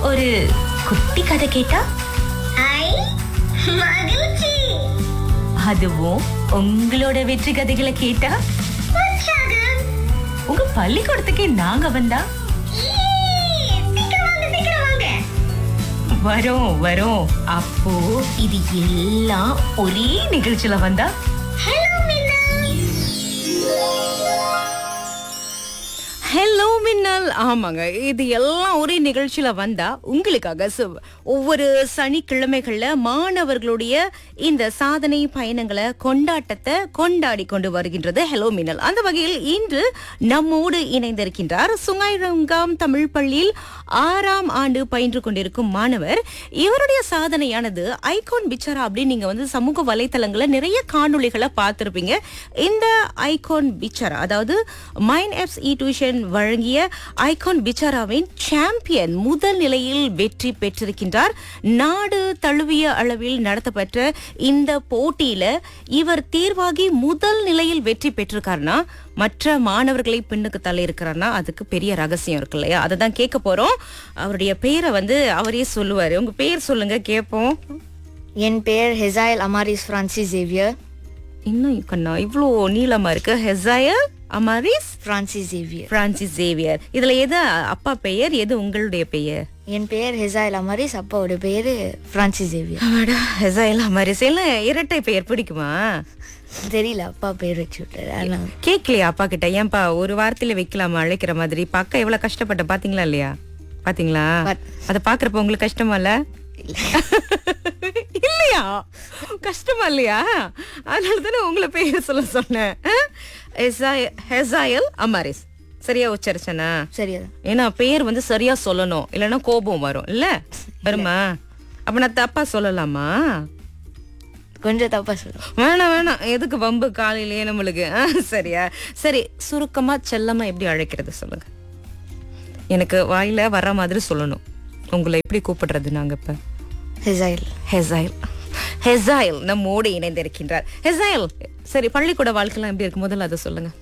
ஒரு குட்டி கதை கேட்டா ஐ மகிழ்ச்சி அதுவும் உங்களோட வெற்றி கதைகளை கேட்டா உற்சாகம் உங்க பள்ளிக்கூடத்துக்கே நாங்க வந்தா ஈ, சீக்கிரம் வாங்க சீக்கிரம் வாங்க வரோம் வரோம் அப்போ இது எல்லாம் ஒரே நிகழ்ச்சியில வந்தா ஹலோ மின்னா ஹலோ மின்னல் ஆமாங்க இது எல்லாம் ஒரே நிகழ்ச்சியில வந்தா உங்களுக்காக சு- ஒவ்வொரு சனிக்கிழமைகள்ல மாணவர்களுடைய இந்த சாதனை பயணங்களை கொண்டாட்டத்தை கொண்டாடி கொண்டு வருகின்றது ஹலோ மின்னல் அந்த வகையில் இன்று நம்மோடு இணைந்திருக்கின்றார் சுங்காய்ரங்காம் தமிழ் பள்ளியில் ஆறாம் ஆண்டு பயின்று கொண்டிருக்கும் மாணவர் இவருடைய சாதனையானது ஐகான் பிச்சரா அப்படின்னு நீங்க வந்து சமூக வலைத்தளங்கள்ல நிறைய காணொளிகளை பார்த்திருப்பீங்க இந்த ஐகான் பிச்சரா அதாவது மைண்ட் ஆப்ஸ் இ டியூஷன் வழங்கிய ஐகான் பிச்சராவின் சாம்பியன் முதல் நிலையில் வெற்றி பெற்றிருக்கின்றார் நாடு தழுவிய அளவில் நடத்தப்பட்ட இந்த போட்டியில இவர் தேர்வாகி முதல் நிலையில் வெற்றி பெற்றிருக்காருன்னா மற்ற மாணவர்களை பின்னுக்கு தள்ளி இருக்கிறார்னா அதுக்கு பெரிய ரகசியம் இருக்கு இல்லையா அதை தான் கேட்க போறோம் அவருடைய பெயரை வந்து அவரே சொல்லுவாரு உங்க பெயர் சொல்லுங்க கேட்போம் என் பெயர் ஹெசாயல் அமாரிஸ் பிரான்சிஸ் ஜேவியர் இன்னும் கண்ணா இவ்வளோ நீளமா இருக்கு ஹெசாயல் அமாரிஸ் பிரான்சிஸ் ஜேவியர் பிரான்சிஸ் சேவியர் இதுல எது அப்பா பெயர் எது உங்களுடைய பெயர் என் பெயர் ஹெசாயல் அமாரிஸ் அப்பாவோட பெயர் பிரான்சிஸ் ஜேவியர் அடா ஹெசாயல் அமாரிஸ் எல்லாம் இரட்டை பெயர் பிடிக்குமா தெரியல அப்பா பேர் வச்சு விட்டாரு அதனால கேட்கலையா அப்பா கிட்ட ஏன்பா ஒரு வாரத்துல வைக்கலாமா அழைக்கிற மாதிரி இப்ப அக்கா எவ்வளவு கஷ்டப்பட்ட பாத்தீங்களா இல்லையா பாத்தீங்களா பாத்- அத பாக்குறப்ப உங்களுக்கு கஷ்டமா இல்ல இல்லையா கஷ்டமா இல்லையா அதனால தானே உங்களை பெயர் சொல்ல சொன்னேன் ஆ? ஹெசாய- ஹெசாயல் அமாரிஸ் சரியா உச்சரிச்சனா சரியாதான் ஏன்னா பெயர் வந்து சரியா சொல்லணும் இல்லைன்னா கோபம் வரும் இல்ல வருமா அப்ப நான் தப்பா சொல்லலாமா கொஞ்சம் தப்பா சொல்லுவோம் வேணாம் வேணாம் எதுக்கு வம்பு காலையிலேயே நம்மளுக்கு ஆ, சரியா சரி சுருக்கமா செல்லமா எப்படி அழைக்கிறது சொல்லுங்க எனக்கு வாயில வர்ற மாதிரி சொல்லணும் உங்களை எப்படி கூப்பிடுறது நாங்க இப்ப ஹெசாயல் ஹெசாயில் ஹெசாயில் நம்மோடு இணைந்திருக்கின்றார் ஹெசாயில் சரி பள்ளிக்கூட வாழ்க்கைலாம் எப்படி இருக்கு முதல்ல அதை சொல்லுங்க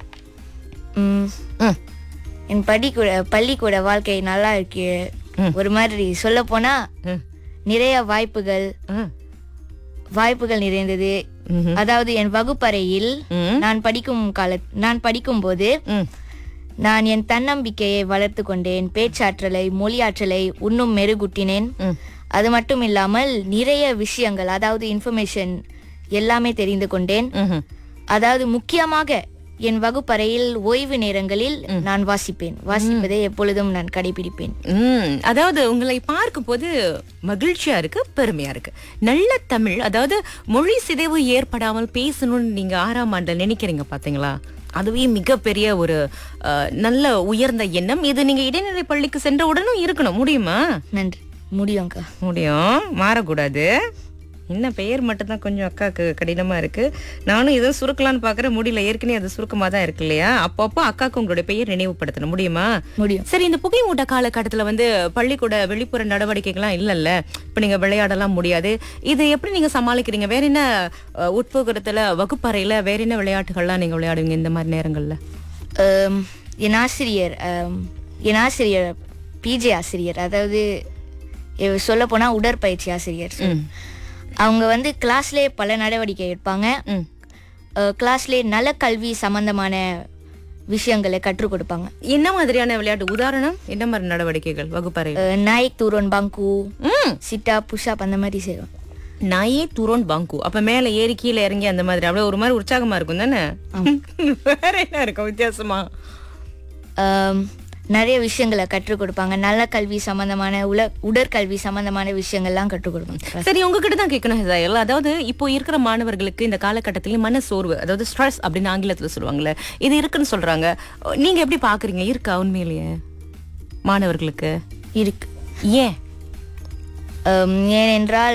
ம், ம், என் பள்ளிக்கூட பள்ளிக்கூட வாழ்க்கை நல்லா இருக்கு ஒரு மாதிரி சொல்ல போனா ம், நிறைய வாய்ப்புகள் ம், வாய்ப்புகள் நிறைந்தது ம்ஹும். அதாவது என் வகுப்பறையில் ம். நான் படிக்கும் கால நான் படிக்கும் போது ம். நான் என் தன்னம்பிக்கையை வளர்த்து கொண்டேன் பேச்சாற்றலை மொழியாற்றலை இன்னும் மெருகூட்டினேன் ம். அது மட்டும் இல்லாமல் நிறைய விஷயங்கள் அதாவது இன்ஃபர்மேஷன் எல்லாமே தெரிந்து கொண்டேன் ம்ஹும். அதாவது முக்கியமாக என் வகுப்பறையில் ஓய்வு நேரங்களில் நான் வாசிப்பேன் வாசிப்பதை எப்பொழுதும் நான் கடைபிடிப்பேன் ம், அதாவது உங்களை பார்க்கும் போது மகிழ்ச்சியா இருக்கு பெருமையா இருக்கு நல்ல தமிழ் அதாவது மொழி சிதைவு ஏற்படாமல் பேசணும்னு நீங்க ஆறாம் ஆண்டுல நினைக்கிறீங்க பாத்தீங்களா அதுவே மிகப்பெரிய ஒரு அஹ், நல்ல உயர்ந்த எண்ணம் இது நீங்க இடைநிலை பள்ளிக்கு சென்ற உடனும் இருக்கணும் முடியுமா நன்றி முடியும்க்கா முடியும் மாறக்கூடாது என்ன பெயர் மட்டும்தான் கொஞ்சம் அக்காவுக்கு கடினமா இருக்கு நானும் எதுவும் சுருக்கலான்னு பாக்குறேன் முடியல ஏற்கனவே அது சுருக்கமா தான் இருக்கு இல்லையா அப்பப்போ அக்காவுக்கு உங்களுடைய பெயர் நினைவுபடுத்தணும் முடியுமா முடியும் சரி இந்த புகை மூட்ட காலகட்டத்துல வந்து பள்ளிக்கூட வெளிப்புற நடவடிக்கைகள்லாம் இல்லைல்ல இப்ப நீங்க விளையாடலாம் முடியாது இது எப்படி நீங்க சமாளிக்கிறீங்க வேற என்ன அஹ், உட்புகுறத்துல வகுப்பறையில வேற என்ன விளையாட்டுகள்லாம் நீங்க விளையாடுவீங்க இந்த மாதிரி நேரங்கள்ல ஆம், என் ஆசிரியர் ஆம், என் ஆசிரியர் பிஜே ஆசிரியர் அதாவது சொல்ல போனா உடற்பயிற்சி ஆசிரியர் அவங்க வந்து கிளாஸ்லயே பல நடவடிக்கை எடுப்பாங்க ம். அஹ், கிளாஸ்லயே நலக்கல்வி சம்பந்தமான விஷயங்களை கற்றுக் கொடுப்பாங்க என்ன மாதிரியான விளையாட்டு உதாரணம் என்ன மாதிரி நடவடிக்கைகள் வகுப்பறையில் அஹ், நாயக் தூரோன் பாங்கு ம் சிட்டா புஷ்அப் அந்த மாதிரி செய்வோம் நாயே துரோன் பாங்கு அப்ப மேல ஏறி கீழே இறங்கி அந்த மாதிரி அப்படியே ஒரு மாதிரி உற்சாகமா இருக்கும் தானே வேற என்ன இருக்கும் வித்தியாசமா ஆம், நிறைய விஷயங்களை கற்றுக் கொடுப்பாங்க நல்ல கல்வி சம்பந்தமான உல உடற்கல்வி சம்பந்தமான விஷயங்கள்லாம் கற்றுக் கொடுப்பாங்க சரி உங்ககிட்ட தான் கேட்கணும் ஹிசாயல் அதாவது இப்போ இருக்கிற மாணவர்களுக்கு இந்த காலகட்டத்திலயும் மன சோர்வு அதாவது ஸ்ட்ரெஸ் அப்படின்னு ஆங்கிலத்துல சொல்லுவாங்கல்ல இது இருக்குன்னு சொல்றாங்க நீங்க எப்படி பாக்குறீங்க இருக்கா உண்மையிலேயே மாணவர்களுக்கு இருக்கு ஏன் ஆம், ஏனென்றால்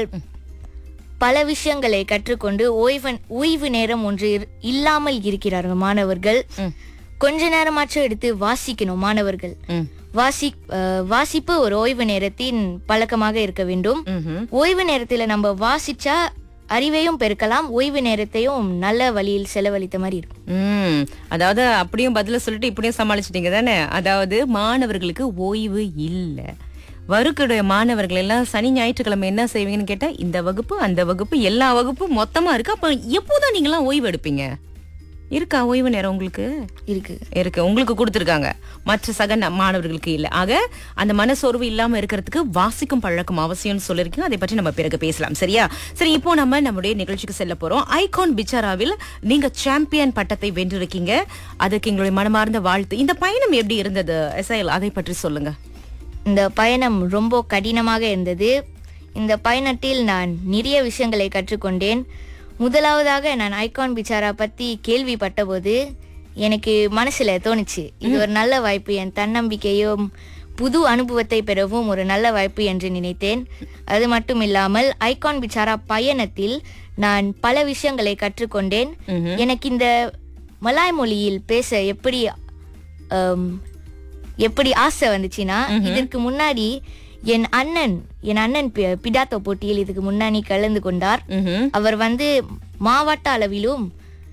பல விஷயங்களை கற்றுக்கொண்டு ஓய்வன் ஓய்வு நேரம் ஒன்று இரு- இல்லாமல் இருக்கிறார்கள் மாணவர்கள் கொஞ்ச நேரமாச்சும் எடுத்து வாசிக்கணும் மாணவர்கள் ம். வாசி அஹ், வாசிப்பு ஒரு ஓய்வு நேரத்தின் பழக்கமாக இருக்க வேண்டும் ம்ஹும். ஓய்வு நேரத்துல நம்ம வாசிச்சா அறிவையும் பெருக்கலாம் ஓய்வு நேரத்தையும் நல்ல வழியில் செலவழித்த மாதிரி இருக்கும் ம் அதாவது அப்படியும் பதில சொல்லிட்டு இப்படியும் சமாளிச்சிட்டீங்க தானே அதாவது மாணவர்களுக்கு ஓய்வு இல்ல வகுப்புடைய மாணவர்கள் எல்லாம் சனி ஞாயிற்றுக்கிழமை என்ன செய்வீங்கன்னு கேட்டா இந்த வகுப்பு அந்த வகுப்பு எல்லா வகுப்பும் மொத்தமா இருக்கு அப்ப எப்போதான் நீங்களாம் ஓய்வு எடுப்பீங்க இருக்கா ஓய்வு நேரம் உங்களுக்கு இருக்கு இருக்கு உங்களுக்கு கொடுத்துருக்காங்க மற்ற சக ந- மாணவர்களுக்கு இல்ல ஆக அந்த மனசோர்வு இல்லாம இருக்கிறதுக்கு வாசிக்கும் பழக்கம் அவசியம்னு சொல்லிருக்கீங்க அதை பற்றி நம்ம பிறகு பேசலாம் சரியா சரி இப்போ நம்ம நம்முடைய நிகழ்ச்சிக்கு செல்ல போறோம் ஐகான் பிச்சாராவில் நீங்க சாம்பியன் பட்டத்தை வென்றிருக்கீங்க அதுக்கு எங்களுடைய மனமார்ந்த வாழ்த்து இந்த பயணம் எப்படி இருந்தது எஸ்ஐஎல் அதை பற்றி சொல்லுங்க இந்த பயணம் ரொம்ப கடினமாக இருந்தது இந்த பயணத்தில் நான் நிறைய விஷயங்களை கற்றுக்கொண்டேன் முதலாவதாக நான் ஐகான் பிச்சாரா பத்தி கேள்விப்பட்டபோது எனக்கு மனசுல தோணுச்சு இது ஒரு நல்ல வாய்ப்பு என் தன்னம்பிக்கையும் புது அனுபவத்தை பெறவும் ஒரு நல்ல வாய்ப்பு என்று நினைத்தேன் அது மட்டும் இல்லாமல் ஐகான் பிச்சாரா பயணத்தில் நான் பல விஷயங்களை கற்றுக்கொண்டேன் எனக்கு இந்த மலாய் மொழியில் பேச எப்படி ஆம், எப்படி ஆசை வந்துச்சுன்னா இதற்கு முன்னாடி என் அண்ணன் என் அண்ணன் பி- பிடாத்தோ போட்டியில் இதுக்கு முன்னாடி கலந்து கொண்டார் ம்ஹும். அவர் வந்து மாவட்ட அளவிலும்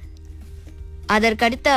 அதற்கடுத்த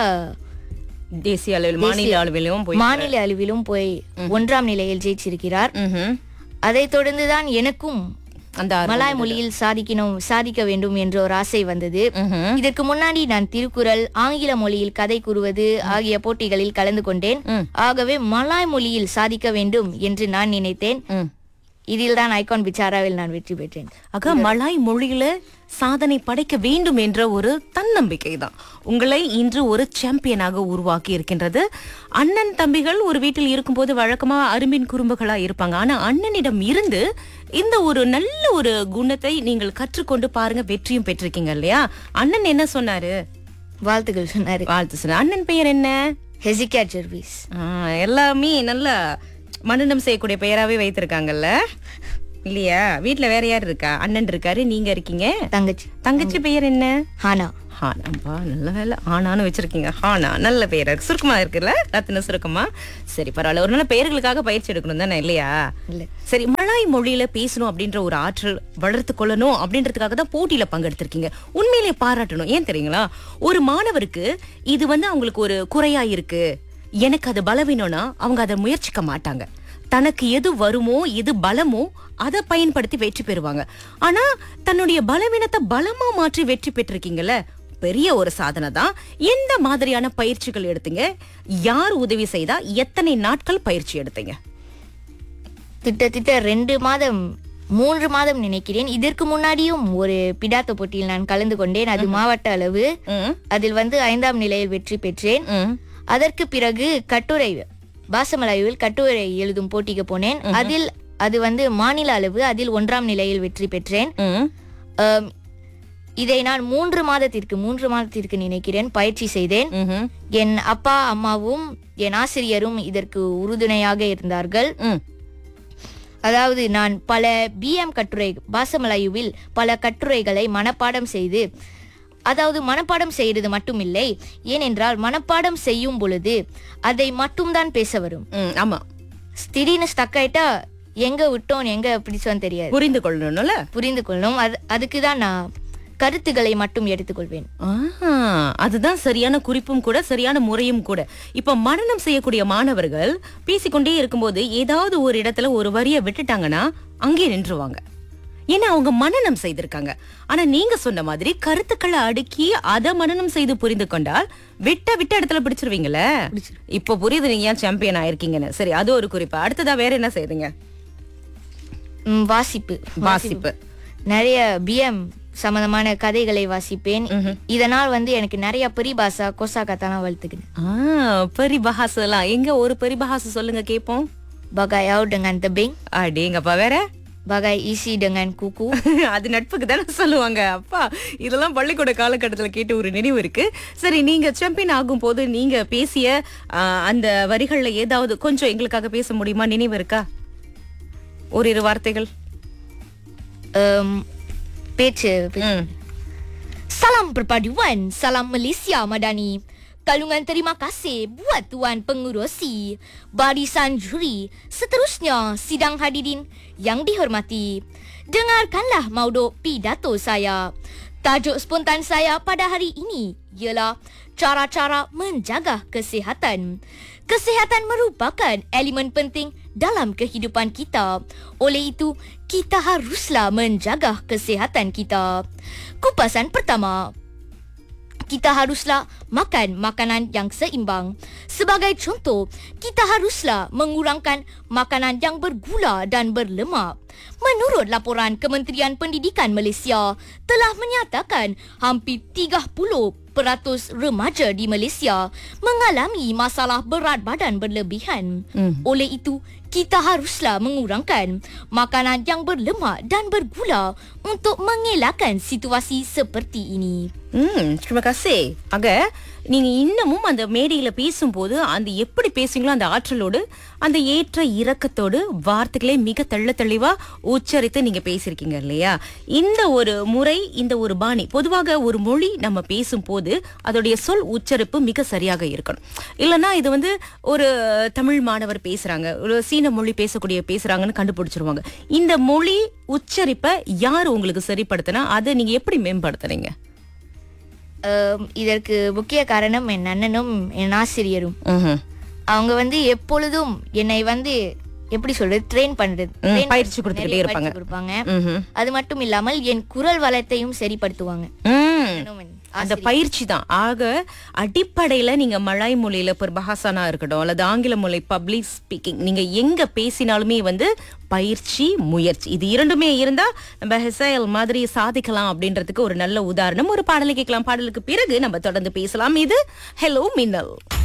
தேசிய அளவில் மாநில அளவிலும் போய் மாநில அளவிலும் போய் ஒன்றாம் நிலையில் ஜெயிச்சிருக்கிறார் ம்ஹும். அதைத் தொடர்ந்துதான் எனக்கும் அந்த ஆர்வம். மலாய் மொழியில் சாதிக்கணும் சாதிக்க வேண்டும் என்ற ஒரு ஆசை வந்தது ம்ஹும். இதற்கு முன்னாடி நான் திருக்குறள் ஆங்கில மொழியில் கதை கூறுவது ஆகிய போட்டிகளில் கலந்து கொண்டேன் ம். ஆகவே மலாய் மொழியில் சாதிக்க வேண்டும் என்று நான் நினைத்தேன் ம். இதில் தான் ஐகான் பிச்சாராவில் நான் வெற்றி பெற்றேன் ஆக மலாய் மொழியில சாதனை படைக்க வேண்டும் என்ற ஒரு தன்னம்பிக்கை தான் உங்களை இன்று ஒரு சாம்பியனாக உருவாக்கி இருக்கின்றது அண்ணன் தம்பிகள் ஒரு வீட்டில் இருக்கும்போது வழக்கமா அரும்பின் குறும்புகளா இருப்பாங்க ஆனா அண்ணனிடம் இருந்து இந்த ஒரு நல்ல ஒரு குணத்தை நீங்கள் கற்றுக்கொண்டு பாருங்க வெற்றியும் பெற்றிருக்கீங்க இல்லையா அண்ணன் என்ன சொன்னாரு வாழ்த்துக்கள் சொன்னாரு வாழ்த்து சொன்ன அண்ணன் பெயர் என்ன ஹெசிகா ஜெர்விஸ் ஆ, எல்லாமே நல்ல மனநம் செய்யக்கூடிய பெயராவே வைத்திருக்காங்கல்ல இல்லையா வீட்ல வேற யார் இருக்கா அண்ணன் இருக்காரு நீங்க இருக்கீங்க தங்கச்சி தங்கச்சி பெயர் என்ன ஹானா ஹானாம்பா நல்ல வேலை ஆனான்னு வச்சிருக்கீங்க ஹானா நல்ல பெயர் இருக்கு சுருக்கமா இருக்குல்ல ரத்தின சுருக்கமா சரி பரவாயில்ல ஒரு நல்ல பெயர்களுக்காக பயிற்சி எடுக்கணும் தானே இல்லையா இல்ல சரி மலாய் மொழியில பேசணும் அப்படின்ற ஒரு ஆற்றல் வளர்த்து கொள்ளணும் அப்படின்றதுக்காக தான் போட்டியில பங்கெடுத்திருக்கீங்க உண்மையிலேயே பாராட்டணும் ஏன் தெரியுங்களா ஒரு மாணவருக்கு இது வந்து அவங்களுக்கு ஒரு குறையா இருக்கு எனக்கு அது பலவீனம்னா அவங்க அதை முயற்சிக்க மாட்டாங்க தனக்கு எது வருமோ எது பலமோ அதை பயன்படுத்தி வெற்றி பெறுவாங்க ஆனா தன்னுடைய பலவீனத்தை பலமா மாற்றி வெற்றி பெற்றிருக்கீங்கல்ல பெரிய ஒரு சாதனை தான் எந்த மாதிரியான பயிற்சிகள் எடுத்தீங்க யார் உதவி செய்தா எத்தனை நாட்கள் பயிற்சி எடுத்தீங்க கிட்டத்தட்ட ரெண்டு மாதம் மூன்று மாதம் நினைக்கிறேன் இதற்கு முன்னாடியும் ஒரு பிடாத்த போட்டியில் நான் கலந்து கொண்டேன் அது மாவட்ட அளவு ம், அதில் வந்து ஐந்தாம் நிலையில் வெற்றி பெற்றேன் ம், அதற்கு பிறகு கட்டுரை பாசமலாயுவில் கட்டுரை எழுதும் போட்டிக்கு போனேன் அதில் அது வந்து மாநில அளவு அதில் ஒன்றாம் நிலையில் வெற்றி பெற்றேன் ம். ஆம், இதை நான் மூன்று மாதத்திற்கு மூன்று மாதத்திற்கு நினைக்கிறேன் பயிற்சி செய்தேன் ம்ஹும். என் அப்பா அம்மாவும் என் ஆசிரியரும் இதற்கு உறுதுணையாக இருந்தார்கள் ம். அதாவது நான் பல பிஎம் கட்டுரை பாசமலாயுவில் பல கட்டுரைகளை மனப்பாடம் செய்து அதாவது மனப்பாடம் செய்யறது மட்டுமில்லை ஏனென்றால் மனப்பாடம் செய்யும் பொழுது அதை மட்டும்தான் பேச வரும் ம், ஆமா திடீர்னு ஸ்டக் ஆயிட்டா எங்க விட்டோம் எங்க பிடிச்சோன்னு தெரியாது புரிந்து கொள்ளணும்ல புரிந்து கொள்ளும் அது அதுக்கு தான் நான் கருத்துக்களை மட்டும் எடுத்துக்கொள்வேன் ஆஹா, அதுதான் சரியான குறிப்பும் கூட சரியான முறையும் கூட இப்ப மனனம் செய்யக்கூடிய மாணவர்கள் பேசிக்கொண்டே இருக்கும்போது ஏதாவது ஒரு இடத்துல ஒரு வரியை விட்டுட்டாங்கன்னா அங்கே நின்றுவாங்க ஏன்னா அவங்க மனனம் செய்திருக்காங்க ஆனா நீங்க சொன்ன மாதிரி கருத்துக்களை அடுக்கி அதை மனனம் செய்து புரிந்து கொண்டால் விட்ட விட்ட இடத்துல பிடிச்சிருவீங்கல்ல இப்ப புரியுது நீங்க ஏன் சாம்பியன் ஆயிருக்கீங்கன்னு சரி அது ஒரு குறிப்பு அடுத்ததா வேற என்ன செய்றீங்க ம், வாசிப்பு வாசிப்பு நிறைய பிஎம் சம்பந்தமான கதைகளை வாசிப்பேன் இதனால் வந்து எனக்கு நிறைய பரிபாசா கொசாக்கத்தாலாம் வளர்த்துக்கினேன் ஆ பரிபஹாசு எல்லாம் எங்க ஒரு பரிபஹாசு சொல்லுங்க கேப்போம் Bagayau dengan tebing, அடேங்கப்பா வேற bagai isi dengan kuku. அது நட்புக்கு தானே சொல்லுவாங்க அப்பா இதெல்லாம் பள்ளிக்கூட காலகட்டத்துல கேட்ட ஒரு நினைவு இருக்கு சரி நீங்க சாம்பியன் ஆகும் போது நீங்க பேசிய ஆ, அந்த வரிகள்ல ஏதாவது கொஞ்சம் எங்களுக்காக பேச முடியுமா நினைவு இருக்கா ஓரிரு வார்த்தைகள் Um, பேச்சு ம். Salam perpaduan, salam Malaysia Madani. Kalungan terima kasih buat Tuan Pengurusi, barisan juri, seterusnya sidang hadirin yang dihormati. Dengarkanlah mauduk pidato saya. Tajuk spontan saya pada hari ini ialah cara-cara menjaga kesihatan. Kesihatan merupakan elemen penting dalam kehidupan kita. Oleh itu, kita haruslah menjaga kesihatan kita. Kupasan pertama, kita haruslah makan makanan yang seimbang. Sebagai contoh, kita haruslah mengurangkan makanan yang bergula dan berlemak. Menurut laporan Kementerian Pendidikan Malaysia, telah menyatakan hampir 30 peratus remaja di Malaysia mengalami masalah berat badan berlebihan. Hmm. Oleh itu, kita haruslah mengurangkan makanan yang berlemak dan bergula untuk mengelakkan situasi seperti ini. ம் terima kasih ஆக நீங்க இன்னமும் அந்த மேடையில பேசும்போது அந்த எப்படி பேசுங்களோ அந்த ஆற்றலோடு அந்த ஏற்ற இறக்கத்தோடு வார்த்தைகளை மிக தெள்ள தெளிவா உச்சரித்து நீங்க பேசியிருக்கீங்க இல்லையா இந்த ஒரு முறை இந்த ஒரு பாணி பொதுவாக ஒரு மொழி நம்ம பேசும்போது அதோடைய சொல் உச்சரிப்பு மிக சரியாக இருக்கணும் இல்லைன்னா இது வந்து ஒரு தமிழ் மாணவர் பேசுறாங்க ஒரு சீன மொழி பேசக்கூடிய பேசுறாங்கன்னு கண்டுபிடிச்சிருவாங்க இந்த மொழி உச்சரிப்பை யார் உங்களுக்கு சரிப்படுத்தினா அதை நீங்க எப்படி மேம்படுத்துறீங்க அஹ், இதற்கு முக்கிய காரணம் என் அண்ணனும் என் ஆசிரியரும் ம்ஹும். அவங்க வந்து எப்பொழுதும் என்னை வந்து எப்படி சொல்றது ட்ரெயின் பண்றது ம், train பயிற்சி பண்றது, கொடுத்துக்கிட்டே நிறைய இருப்பாங்க. பயிற்சி கொடுப்பாங்க ம்ஹும். அது மட்டும் இல்லாமல் என் குரல் வளத்தையும் சரிப்படுத்துவாங்க ம். அண்ணனும் என் அந்த பயிற்சி தான் ஆக அடிப்படையில நீங்க மலாய் மொழியில இப்போ பஹாசானா இருக்கட்டும் அல்லது ஆங்கில மொழி பப்ளிக் ஸ்பீக்கிங் நீங்க எங்க பேசினாலுமே வந்து பயிற்சி முயற்சி இது இரண்டுமே இருந்தா நம்ம ஹெசைல் மாதிரி சாதிக்கலாம் அப்படின்றதுக்கு ஒரு நல்ல உதாரணம் ஒரு பாடலை கேட்கலாம் பாடலுக்கு பிறகு நம்ம தொடர்ந்து பேசலாம் இது ஹலோ மின்னல்